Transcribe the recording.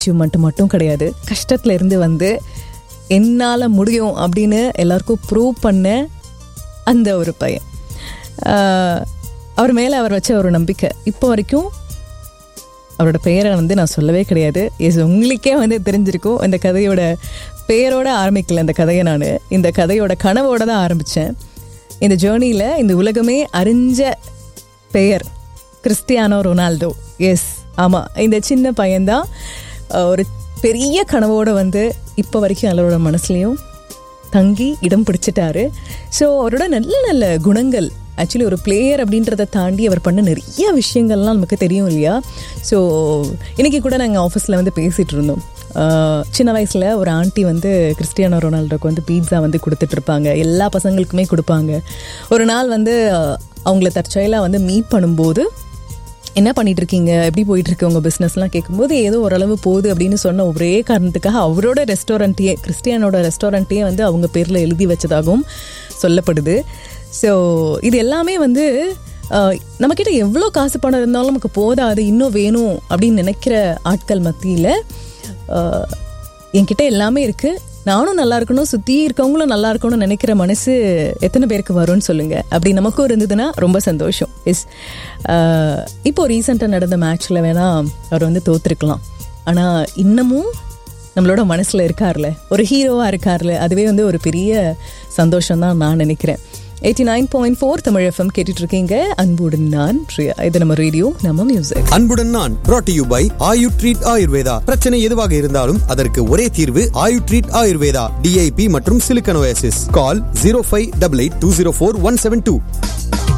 achievement மட்டும் கிடையாது கஷ்டத்துல இருந்து வந்து என்னால் முடியும் அப்படின்னு எல்லாருக்கும் ப்ரூவ் பண்ண அந்த ஒரு பையன் ஆஹ் அவர் மேலே அவர் வச்ச ஒரு நம்பிக்கை இப்போ வரைக்கும் அவரோட பெயரை வந்து நான் சொல்லவே கிடையாது எஸ் உங்களுக்கே வந்து தெரிஞ்சிருக்கும் இந்த கதையோட பெயரோட ஆரம்பிக்கல இந்த கதையை நான் இந்த கதையோட கனவோட தான் ஆரம்பித்தேன் இந்த ஜேர்னியில் இந்த உலகமே அறிஞ்ச பெயர் கிறிஸ்டியானோ ரொனால்டோ எஸ் ஆமாம் இந்த சின்ன பையன்தான் அஹ், ஒரு பெரிய கனவோடு வந்து இப்போ வரைக்கும் எல்லாரோட மனசுலையும் தங்கி இடம் பிடிச்சிட்டாரு ஸோ அவரோட நல்ல நல்ல குணங்கள் ஆக்சுவலி ஒரு பிளேயர் அப்படின்றத தாண்டி அவர் பண்ண நிறைய விஷயங்கள்லாம் நமக்கு தெரியும் இல்லையா ஸோ இன்னைக்கு கூட நாங்கள் ஆஃபீஸில் வந்து பேசிகிட்டு இருந்தோம் ஆஹ் சின்ன வயசில் ஒரு ஆண்டி வந்து கிறிஸ்டியானோ ரொனால்டோக்கு வந்து பீட்சா வந்து கொடுத்துட்ருப்பாங்க எல்லா பசங்களுக்குமே கொடுப்பாங்க ஒரு நாள் வந்து ஆஹ் அவங்கள தற்செயலாக வந்து மீட் பண்ணும்போது என்ன பண்ணிட்டு இருக்கீங்க எப்படி போயிட்டு இருக்கு உங்க பிஸ்னஸ்லாம் கேட்கும்போது ஏதோ ஓரளவு போகுது அப்படின்னு சொன்ன ஒரே காரணத்துக்காக அவரோட ரெஸ்டாரண்ட்டையே கிறிஸ்டியானோட ரெஸ்டாரண்ட்டையே வந்து அவங்க பேரில் எழுதி வச்சதாகவும் சொல்லப்படுது ஸோ இது எல்லாமே வந்து ஆஹ், நம்மக்கிட்ட எவ்வளோ காசு பணம் இருந்தாலும் நமக்கு போதாது இன்னும் வேணும் அப்படின்னு நினைக்கிற ஆட்கள் மத்தியில் என்கிட்ட எல்லாமே இருக்குது நானும் நல்லா இருக்கணும் சுற்றி இருக்கவங்களும் நல்லா இருக்கணும்னு நினைக்கிற மனசு எத்தனை பேருக்கு வரும்னு சொல்லுங்க அப்படி நமக்கும் இருந்ததுன்னா ரொம்ப சந்தோஷம் எஸ் இப்போ ரீசெண்டாக நடந்த மேட்ச்சில் வேணா அவர் வந்து தோத்துருக்கலாம் ஆனால் இன்னமும் நம்மளோட மனசில் இருக்கார்ல ஒரு ஹீரோவாக இருக்கார்ல அதுவே வந்து ஒரு பெரிய சந்தோஷம் தான் நான் நினைக்கிறேன் eighty nine point four Tamil FM கேட்டுட்டு இருக்கீங்க அன்புடன் நான் பிரியா இது நம்ம ரேடியோ நம்ம மியூசிக் அன்புடன் நான் brought to you by Ayu treat Ayurveda பிரச்சனை எதுவாக இருந்தாலும் அதற்கு ஒரே தீர்வு ஆயு ட்ரீட் ஆயுர்வேதா டிஐபி மற்றும் சிலிக்கனோசிஸ் call zero five double eight two zero four one seven two